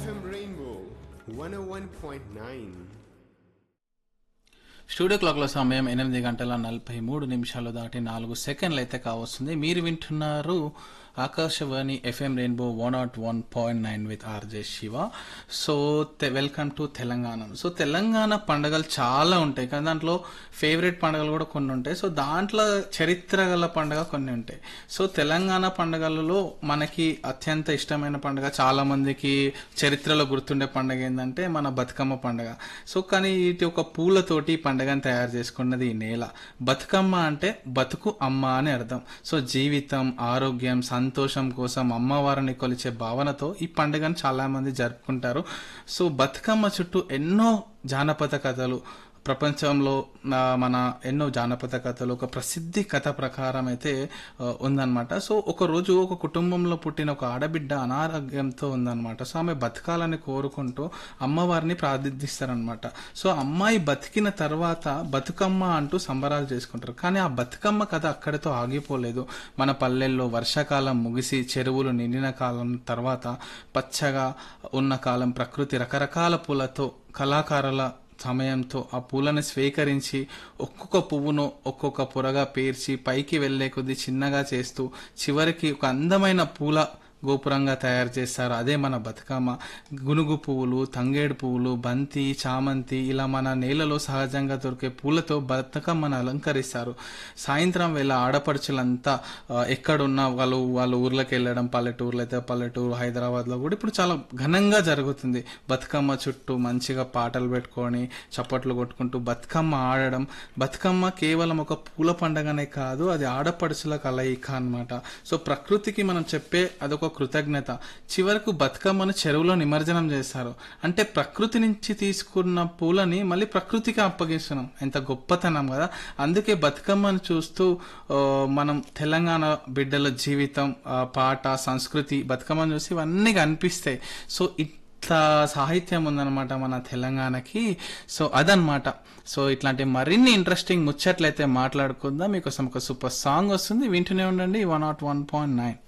FM Rainbow 101.9. Studio క్లాక్ల సమయం ఎనిమిది గంటల నలభై మూడు నిమిషాలు దాటి నాలుగు సెకండ్లు అయితే కావస్తుంది మీరు వింటున్నారు Akashvani FM rainbow one not one point nine with RJ Shiva so welcome to Telangana so Telangana పండుగలు చాలా ఉంటాయి కానీ దాంట్లో ఫేవరెట్ పండుగలు కూడా కొన్ని ఉంటాయి సో దాంట్లో చరిత్ర గల పండుగ కొన్ని ఉంటాయి సో తెలంగాణ పండుగలలో మనకి అత్యంత ఇష్టమైన పండుగ చాలా మందికి చరిత్రలో గుర్తుండే పండుగ ఏంటంటే మన బతుకమ్మ పండుగ సో కానీ ఇటు ఒక పూలతోటి ఈ పండుగను తయారు చేసుకున్నది ఈ నేల బతుకమ్మ అంటే బతుకు అమ్మ అని అర్థం సో జీవితం ఆరోగ్యం సంతోషం కోసం అమ్మవారిని కొలిచే భావనతో ఈ పండుగను చాలా మంది జరుపుకుంటారు సో బతుకమ్మ చుట్టూ ఎన్నో జానపద కథలు ప్రపంచంలో ఆ, మన ఎన్నో జానపద కథలు ఒక ప్రసిద్ధి కథ ప్రకారం అయితే ఆ, ఉందన్నమాట సో ఒక రోజు ఒక కుటుంబంలో పుట్టిన ఒక ఆడబిడ్డ అనారోగ్యంతో ఉందన్నమాట సో ఆమె బతకాలని కోరుకుంటూ అమ్మవారిని ప్రార్థిస్తారనమాట సో అమ్మాయి బతికిన తర్వాత బతుకమ్మ అంటూ సంబరాలు చేసుకుంటారు కానీ ఆ బతుకమ్మ కథ అక్కడితో ఆగిపోలేదు మన పల్లెల్లో వర్షాకాలం ముగిసి చెరువులు నిండిన కాలం తర్వాత పచ్చగా ఉన్న కాలం ప్రకృతి రకరకాల పూలతో కళాకారుల సమయంతో ఆ పూలను స్వీకరించి ఒక్కొక్క పువ్వును ఒక్కొక్క పొరగా పేర్చి పైకి వెళ్లే కొద్దీ చిన్నగా చేస్తూ చివరికి ఒక అందమైన పూల గోపురంగా తయారు చేస్తారు అదే మన బతుకమ్మ గునుగు పువ్వులు తంగేడు పువ్వులు బంతి చామంతి ఇలా మన నేలలో సహజంగా దొరికే పూలతో బతుకమ్మను అలంకరిస్తారు సాయంత్రం వేళ ఆడపడుచులంతా ఆ, ఎక్కడున్నా వాళ్ళు వాళ్ళ ఊర్లోకి వెళ్ళడం పల్లెటూర్లు అయితే పల్లెటూరు హైదరాబాద్లో కూడా ఇప్పుడు చాలా ఘనంగా జరుగుతుంది బతుకమ్మ చుట్టూ మంచిగా పాటలు పెట్టుకొని చప్పట్లు కొట్టుకుంటూ బతుకమ్మ ఆడడం బతుకమ్మ కేవలం ఒక పూల పండగనే కాదు అది ఆడపడుచుల కలయిక అన్నమాట సో ప్రకృతికి మనం చెప్పే అదొక కృతజ్ఞత చివరకు బతుకమ్మను చెరువులో నిమజ్జనం చేస్తారు అంటే ప్రకృతి నుంచి తీసుకున్న పూలని మళ్ళీ ప్రకృతికి అప్పగిస్తున్నాం ఎంత గొప్పతనం కదా అందుకే బతుకమ్మను చూస్తూ ఆ, మనం తెలంగాణ బిడ్డల జీవితం ఆ, పాట సంస్కృతి బతుకమ్మను చూసి ఇవన్నీ కనిపిస్తాయి సో ఇట్లా సాహిత్యం ఉందన్నమాట మన తెలంగాణకి సో అదనమాట సో ఇట్లాంటి మరిన్ని ఇంట్రెస్టింగ్ ముచ్చట్లయితే మాట్లాడుకుందాం మీకోసం ఒక సూపర్ సాంగ్ వస్తుంది వింటూనే ఉండండి one not one point nine